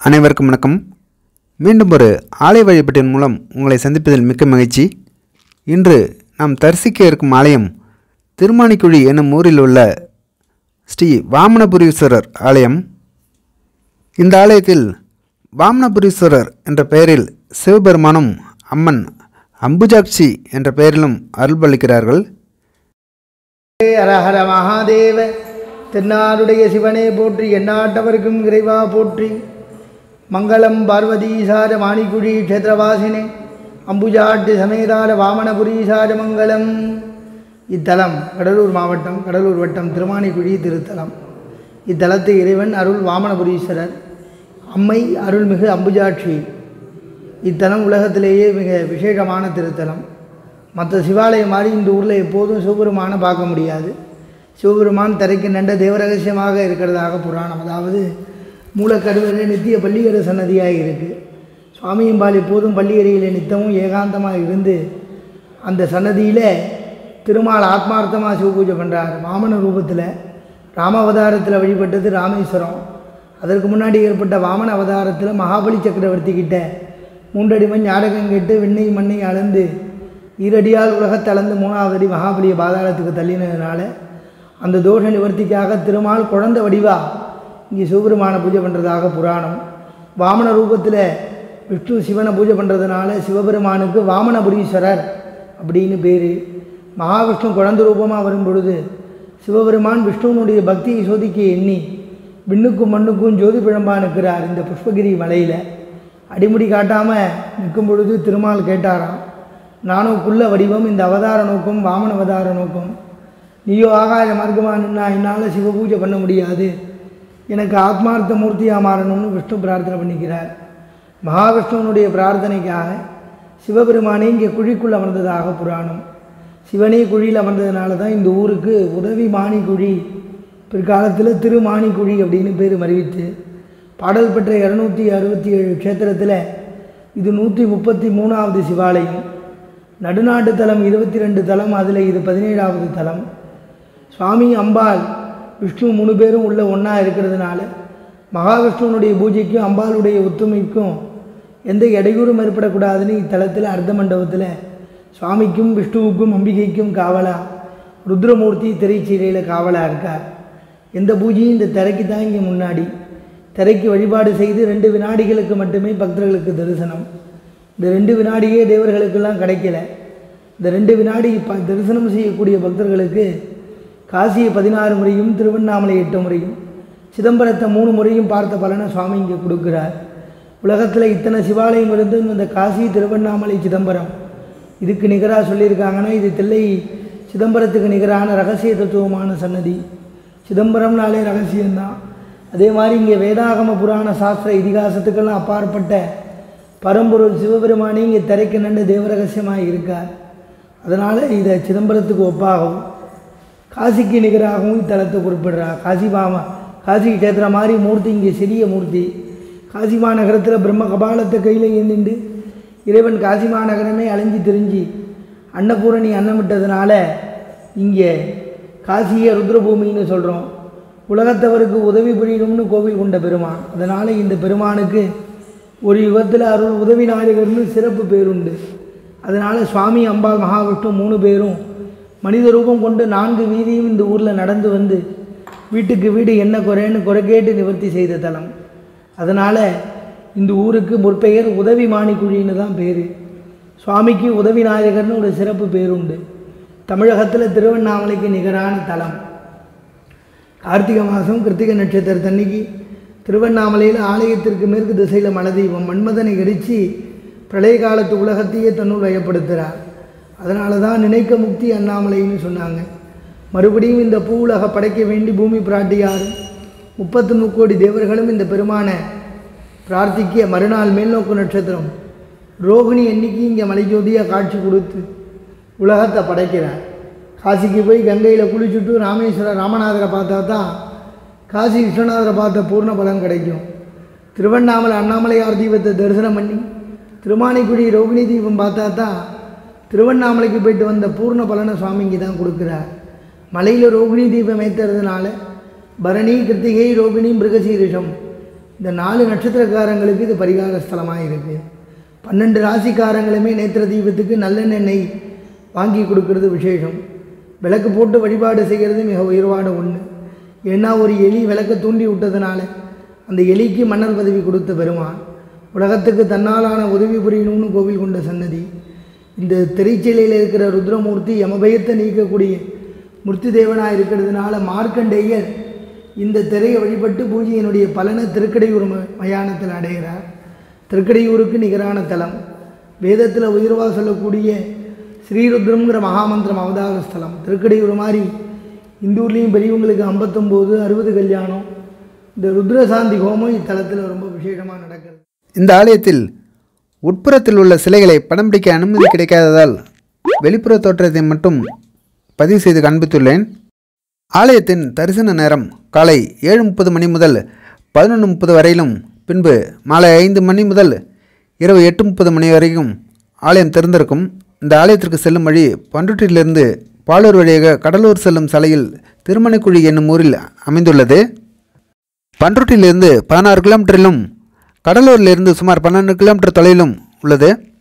அனைவருக்கும் வணக்கம் மீண்டும் ஒரு ஆலய வழிபாட்டின் மூலம் உங்களை சந்திப்பதில் மிக்க மகிழ்ச்சி இன்று நாம் தரிசிக்க இருக்கும் ஆலயம் திருமானிக்குழி என்னும் ஊரில் உள்ள ஸ்ரீ வாமனபுரீஸ்வரர் ஆலயம் இந்த ஆலயத்தில் வாமனபுரீஸ்வரர் என்ற பெயரில் சிவபெருமானும் அம்மன் அம்புஜாட்சி என்ற பெயரிலும் அருள்பளிக்கிறார்கள் ஹர ஹர மகாதேவ தென்னாடுடைய சிவனே போற்றி எந்நாட்டவர்க்கும் இறைவா போற்றி மங்களம் பார்வதீசார மாணிக்குழி க்ஷேத்திரவாசினே அம்புஜாட்டி சமேதார வாமனபுரீசார மங்களம் இத்தலம் கடலூர் மாவட்டம் கடலூர் வட்டம் திருமானிக்குழி திருத்தலம் இத்தலத்து இறைவன் அருள் வாமனபுரீஸ்வரர் அம்மை அருள்மிகு அம்புஜாட்சி இத்தலம் உலகத்திலேயே மிக விசேஷமான திருத்தலம் மற்ற சிவாலயம் மாதிரி இந்த ஊரில் எப்போதும் சிவபெருமானை பார்க்க முடியாது சிவபெருமான் திரைக்கு நண்ட தேவரகசியமாக இருக்கிறதாக புராணம் அதாவது மூலக்கருவறை நித்திய பள்ளியறை சன்னதியாக இருக்குது சுவாமியம்பால் எப்போதும் பள்ளியறையில் நித்தமும் ஏகாந்தமாக இருந்து அந்த சன்னதியில் திருமால் ஆத்மார்த்தமாக சிவபூஜை பண்ணுறார் வாமன ரூபத்தில் ராம அவதாரத்தில் வழிபட்டது ராமேஸ்வரம் அதற்கு முன்னாடி ஏற்பட்ட வாமன அவதாரத்தில் மகாபலி சக்கரவர்த்தி கிட்ட மூன்றடி மண் ஞாடகம் கேட்டு விண்ணை மண்ணை அளந்து ஈரடியால் உலகத்தை அளந்து மூணாவது அடி மகாபலியை பாதாளத்துக்கு தள்ளினதுனால அந்த தோஷ நிவர்த்திக்காக திருமால் குழந்தை வடிவா இங்கே சிவபெருமானை பூஜை பண்ணுறதாக புராணம் வாமன ரூபத்தில் விஷ்ணு சிவனை பூஜை பண்ணுறதுனால சிவபெருமானுக்கு வாமனபுரீஸ்வரர் அப்படின்னு பேர் மகாவிஷ்ணு குழந்தை ரூபமாக வரும் பொழுது சிவபெருமான் விஷ்ணுவனுடைய பக்தியை சோதிக்க எண்ணி விண்ணுக்கும் மண்ணுக்கும் ஜோதி பிழம்பா நிற்கிறார் இந்த புஷ்பகிரி மலையில் அடிமுடி காட்டாமல் நிற்கும் பொழுது திருமால் கேட்டாராம் நானுக்குள்ள வடிவம் இந்த அவதார நோக்கம் வாமன அவதார நோக்கம் நீயோ ஆகாய மார்க்கமாக நின்னா என்னால் சிவபூஜை பண்ண முடியாது எனக்கு ஆத்மார்த்த மூர்த்தியாக மாறணும்னு விஷ்ணு பிரார்த்தனை பண்ணிக்கிறார் மகாவிஷ்ணுவனுடைய பிரார்த்தனைக்காக சிவபெருமானே இங்கே குழிக்குள் அமர்ந்ததாக புராணம் சிவனே குழியில் அமர்ந்ததுனால தான் இந்த ஊருக்கு உதவி மானி குழி பிற்காலத்தில் திருமானிக்குழி அப்படின்னு பேர் மறிவித்து பாடல் பெற்ற இரநூத்தி அறுபத்தி ஏழு க்ஷேத்திரத்தில் இது நூற்றி முப்பத்தி மூணாவது சிவாலயம் நடுநாட்டு தலம் இருபத்தி ரெண்டு தலம் அதில் இது பதினேழாவது தலம் சுவாமி அம்பாள் விஷ்ணு மூணு பேரும் உள்ள ஒன்றா இருக்கிறதுனால மகாவிஷ்ணுவனுடைய பூஜைக்கும் அம்பாளுடைய ஒத்துமைக்கும் எந்த இடையூறும் ஏற்படக்கூடாதுன்னு இத்தலத்தில் அர்த்த மண்டபத்தில் சுவாமிக்கும் விஷ்ணுவுக்கும் அம்பிகைக்கும் காவலா ருத்ரமூர்த்தி திரைச்சீலையில் காவலாக இருக்கார் எந்த பூஜையும் இந்த திரைக்கு தான் இங்கே முன்னாடி திரைக்கு வழிபாடு செய்து ரெண்டு வினாடிகளுக்கு மட்டுமே பக்தர்களுக்கு தரிசனம் இந்த ரெண்டு வினாடியே தேவர்களுக்கெல்லாம் கிடைக்கல இந்த ரெண்டு வினாடி ப தரிசனம் செய்யக்கூடிய பக்தர்களுக்கு காசியை பதினாறு முறையும் திருவண்ணாமலை எட்டு முறையும் சிதம்பரத்தை மூணு முறையும் பார்த்த பலனை சுவாமி இங்கே கொடுக்குறார் உலகத்தில் இத்தனை சிவாலயம் இருந்தும் இந்த காசி திருவண்ணாமலை சிதம்பரம் இதுக்கு நிகராக சொல்லியிருக்காங்கன்னா இது தில்லை சிதம்பரத்துக்கு நிகரான ரகசிய தத்துவமான சன்னதி சிதம்பரம்னாலே ரகசியம்தான் அதே மாதிரி இங்கே வேதாகம புராண சாஸ்திர இதிகாசத்துக்கெல்லாம் அப்பாற்பட்ட பரம்பொருள் சிவபெருமானே இங்கே திரைக்கு நண்டு தேவரகசியமாக இருக்கார் அதனால் இதை சிதம்பரத்துக்கு ஒப்பாகவும் காசிக்கு நிகராகவும் இத்தலத்தை குறிப்பிடுறார் காசி பாமா காசி கேத்துற மாதிரி மூர்த்தி இங்கே சிறிய மூர்த்தி காசி மாநகரத்தில் பிரம்ம கபாலத்தை கையில் ஏந்திண்டு இறைவன் காசி மாநகரமே அலைஞ்சு திரிஞ்சு அன்னபூரணி அன்னமிட்டதுனால இங்கே காசியை ருத்ரபூமின்னு சொல்கிறோம் உலகத்தவருக்கு உதவி புரியணும்னு கோவில் கொண்ட பெருமான் அதனால் இந்த பெருமானுக்கு ஒரு யுகத்தில் அருள் உதவி நாயகர்னு சிறப்பு பேருண்டு அதனால் சுவாமி அம்பாள் மகாவிஷ்ணு மூணு பேரும் மனித ரூபம் கொண்டு நான்கு வீதியும் இந்த ஊரில் நடந்து வந்து வீட்டுக்கு வீடு என்ன குறைன்னு குறை கேட்டு நிவர்த்தி செய்த தலம் அதனால் இந்த ஊருக்கு முற்பெயர் உதவி மாணிக்குழின்னு தான் பேர் சுவாமிக்கு உதவி நாயகர்னு ஒரு சிறப்பு பேருண்டு தமிழகத்தில் திருவண்ணாமலைக்கு நிகரான தலம் கார்த்திகை மாதம் கிருத்திகை நட்சத்திரத்தன்னைக்கு திருவண்ணாமலையில் ஆலயத்திற்கு மேற்கு திசையில் மலதீபம் மன்மதனை எரித்து பிரளய காலத்து உலகத்தையே தன்னுள் வயப்படுத்துகிறார் அதனால தான் நினைக்க முக்தி அண்ணாமலைன்னு சொன்னாங்க மறுபடியும் இந்த பூ உலக படைக்க வேண்டி பூமி பிராட்டியாரும் முப்பத்து முக்கோடி தேவர்களும் இந்த பெருமானை பிரார்த்திக்க மறுநாள் மேல்நோக்கு நட்சத்திரம் ரோகிணி அன்னைக்கு இங்கே மலைஜோதியாக காட்சி கொடுத்து உலகத்தை படைக்கிறார் காசிக்கு போய் கங்கையில் குளிச்சுட்டு ராமேஸ்வர ராமநாதரை பார்த்தா தான் காசி விஸ்வநாதரை பார்த்த பூர்ண பலன் கிடைக்கும் திருவண்ணாமலை அண்ணாமலையார் தீபத்தை தரிசனம் பண்ணி திருமானிக்குடி ரோகிணி தீபம் பார்த்தா தான் திருவண்ணாமலைக்கு போயிட்டு வந்த பூர்ண பலனை சுவாமிக்கு தான் கொடுக்குறார் மலையில் ரோகிணி தீபம் ஏற்றுறதுனால பரணி கிருத்திகை ரோகிணி மிருகசீரிஷம் இந்த நாலு நட்சத்திரக்காரங்களுக்கு இது பரிகார ஸ்தலமாக இருக்குது பன்னெண்டு ராசிக்காரங்களுமே நேத்திர தீபத்துக்கு நல்லெண்ணெய் வாங்கி கொடுக்கறது விசேஷம் விளக்கு போட்டு வழிபாடு செய்கிறது மிக உயர்வான ஒன்று ஏன்னா ஒரு எலி விளக்கை தூண்டி விட்டதுனால அந்த எலிக்கு மன்னர் பதவி கொடுத்த பெருமான் உலகத்துக்கு தன்னாலான உதவி புரியணும்னு கோவில் கொண்ட சன்னதி இந்த திரைச்சிலையில் இருக்கிற ருத்ரமூர்த்தி யமபயத்தை நீக்கக்கூடிய மூர்த்தி தேவனாக இருக்கிறதுனால மார்க்கண்டேயர் இந்த திரையை வழிபட்டு பூஜையினுடைய பலனை திருக்கடையூர் ம- மயானத்தில் அடைகிறார் திருக்கடையூருக்கு நிகரான தலம் வேதத்தில் உயர்வாக சொல்லக்கூடிய ஸ்ரீருத்ரம்ங்கிற மகாமந்திரம் அவதார ஸ்தலம் திருக்கடையூர் மாதிரி இந்தூர்லேயும் பெரியவங்களுக்கு ஐம்பத்தொம்போது அறுபது கல்யாணம் இந்த ருத்ரசாந்தி ஹோமம் இத்தலத்தில் ரொம்ப விசேஷமாக நடக்கிறது இந்த ஆலயத்தில் உட்புறத்தில் உள்ள சிலைகளை படம் பிடிக்க அனுமதி கிடைக்காததால் வெளிப்புற தோற்றத்தை மட்டும் பதிவு செய்து காண்பித்துள்ளேன் ஆலயத்தின் தரிசன நேரம் காலை ஏழு முப்பது மணி முதல் பதினொன்று முப்பது வரையிலும் பின்பு மாலை ஐந்து மணி முதல் இரவு எட்டு முப்பது மணி வரைக்கும் ஆலயம் திறந்திருக்கும் இந்த ஆலயத்திற்கு செல்லும் வழி பண்ருட்டியிலிருந்து பாலூர் வழியாக கடலூர் செல்லும் சாலையில் திருமணைக்குழி என்னும் ஊரில் அமைந்துள்ளது பண்ருட்டியிலிருந்து பதினாறு கிலோமீட்டரிலும் கடலூரிலிருந்து சுமார் பன்னெண்டு கிலோமீட்டர் தொலைவிலும் உள்ளது